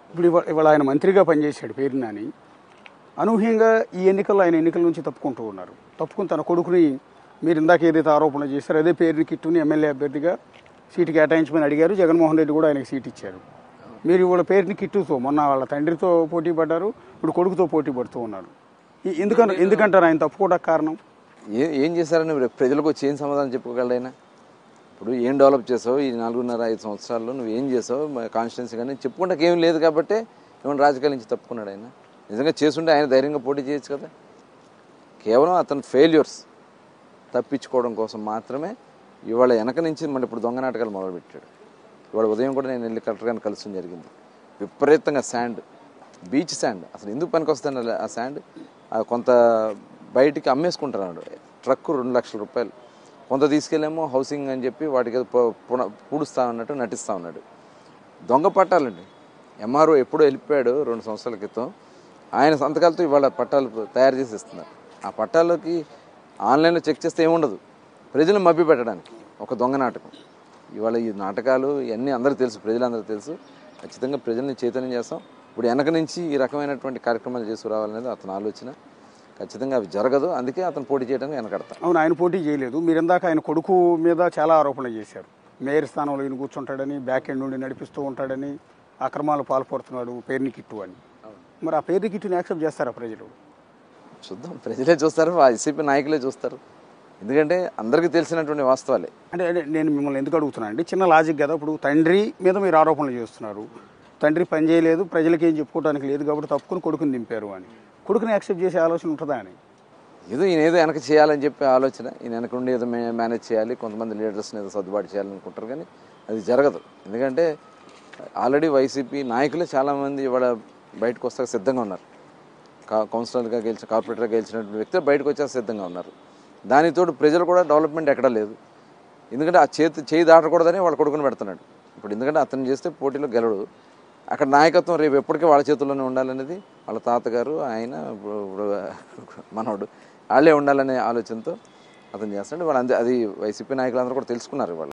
ఇప్పుడు ఇవా- ఇవాళ ఆయన మంత్రిగా పనిచేశాడు పేరు నాని అనూహ్యంగా ఈ ఎన్నికల్లో ఆయన ఎన్నికల నుంచి తప్పుకుంటూ ఉన్నారు తప్పుకుని తన కొడుకుని మీరు ఇందాక ఏదైతే ఆరోపణలు చేశారో అదే పేరుని కిట్టుని ఎమ్మెల్యే అభ్యర్థిగా సీటు కేటాయించమని అడిగారు జగన్మోహన్ రెడ్డి కూడా ఆయనకి సీట్ ఇచ్చారు మీరు ఇవాళ పేరుని కిట్టుతో మొన్న వాళ్ళ తండ్రితో పోటీ పడ్డారు ఇప్పుడు కొడుకుతో పోటీ పడుతూ ఉన్నారు ఈ- ఎందుకని ఎందుకంటారు ఆయన తప్పుకోవడానికి కారణం ఏ ఏం చేశారని రేపు ప్రజలకు వచ్చి ఏం సమాధానం చెప్పుకోగలడైనా ఇప్పుడు ఏం డెవలప్ చేసావు ఈ నాలుగున్నర ఐదు సంవత్సరాల్లో నువ్వు ఏం చేసావు కాన్స్టిట్యున్సీ కానీ చెప్పుకుంటాకి ఏం లేదు కాబట్టి ఏమైనా రాజకీయాల నుంచి తప్పుకున్నాడు ఆయన నిజంగా చేసుంటే ఆయన ధైర్యంగా పోటీ చేయొచ్చు కదా కేవలం అతని ఫెయిల్యూర్స్ తప్పించుకోవడం కోసం మాత్రమే ఇవాళ వెనక నుంచి మళ్ళీ ఇప్పుడు దొంగ నాటకాలు మొదలుపెట్టాడు ఇవాళ ఉదయం కూడా నేను వెళ్ళి కలెక్టర్ గారిని కలుసడం జరిగింది విపరీతంగా శాండ్ బీచ్ శాండ్ అసలు ఎందుకు పనికొస్తాను ఆ శాండ్ ఆ కొంత బయటికి అమ్మేసుకుంటున్నాడు ట్రక్ రెండు లక్షల రూపాయలు కొంత తీసుకెళ్ళేమో హౌసింగ్ అని చెప్పి వాటికి ఏదో పు- పున- పూడుస్తా ఉన్నట్టు నటిస్తూ ఉన్నాడు దొంగ పట్టాలండి ఎంఆర్ఓ ఎప్పుడో వెళ్ళిపోయాడు రెండు సంవత్సరాల క్రితం ఆయన సంతకాలతో ఇవాళ పట్టాలు తయారు చేసి ఇస్తున్నారు ఆ పట్టాలకి ఆన్లైన్లో చెక్ చేస్తే ఏముండదు ప్రజలను మభ్య పెట్టడానికి ఒక దొంగ నాటకం ఇవాళ ఈ నాటకాలు ఇవన్నీ అందరికీ తెలుసు ప్రజలందరూ తెలుసు ఖచ్చితంగా ప్రజల్ని చైతన్యం చేస్తాం ఇప్పుడు వెనక నుంచి ఈ రకమైనటువంటి కార్యక్రమాలు చేసుకురావాలనేది అతని ఆలోచన ఖచ్చితంగా అవి జరగదు అందుకే అతను పోటీ చేయడానికి వెనకడతాం అవును ఆయన పోటీ చేయలేదు మీరు ఇందాక ఆయన కొడుకు మీద చాలా ఆరోపణలు చేశారు మేయర్ స్థానంలో ఈయన కూర్చుంటాడని బ్యాక్ ఎండ్ నుండి నడిపిస్తూ ఉంటాడని అక్రమాలు పాల్పడుతున్నాడు పేరుని కిట్టు అని మరి ఆ పేరుని కిట్టుని యాక్సెప్ట్ చేస్తారా ప్రజలు చూద్దాం ప్రజలే చూస్తారు వైసీపీ నాయకులే చూస్తారు ఎందుకంటే అందరికీ తెలిసినటువంటి వాస్తవాలే అంటే అంటే నేను మిమ్మల్ని ఎందుకు అడుగుతున్నాను అండి చిన్న లాజిక్ కదా ఇప్పుడు తండ్రి మీద మీరు ఆరోపణలు చేస్తున్నారు తండ్రి పని చేయలేదు ప్రజలకి ఏం చెప్పుకోవడానికి లేదు కాబట్టి తప్పుకుని కొడుకుని దింపారు అని కొడుకుని యాక్సెప్ట్ చేసే ఆలోచన ఉంటుందా అని ఏదో ఈయన ఏదో వెనక చేయాలని చెప్పి ఆలోచన ఈయన వెనక ఉండి ఏదో మే- మేనేజ్ చేయాలి కొంతమంది లీడర్స్ని ఏదో సర్దుబాటు చేయాలనుకుంటారు కానీ అది జరగదు ఎందుకంటే ఆల్రెడీ వైసీపీ నాయకులే చాలామంది ఇవాళ బయటకు వస్తాక సిద్ధంగా ఉన్నారు కా కౌన్సిలర్గా గెలిచిన కార్పొరేటర్గా గెలిచినటువంటి వ్యక్తులు బయటకు వచ్చేసి సిద్ధంగా ఉన్నారు దానితోడు ప్రజలు కూడా డెవలప్మెంట్ ఎక్కడా లేదు ఎందుకంటే ఆ చేతి చేయి దాటకూడదని వాళ్ళ కొడుకుని పెడుతున్నాడు ఇప్పుడు ఎందుకంటే అతను చేస్తే పోటీలో గెలడు అక్కడ నాయకత్వం రేపు ఎప్పటికీ వాళ్ళ చేతుల్లోనే ఉండాలనేది వాళ్ళ తాతగారు ఆయన ఇప్పుడు ఇప్పుడు మనవడు వాళ్ళే ఉండాలనే ఆలోచనతో అతను చేస్తున్నాడు వాళ్ళు అంతే అది వైసీపీ నాయకులందరూ కూడా తెలుసుకున్నారు వాళ్ళు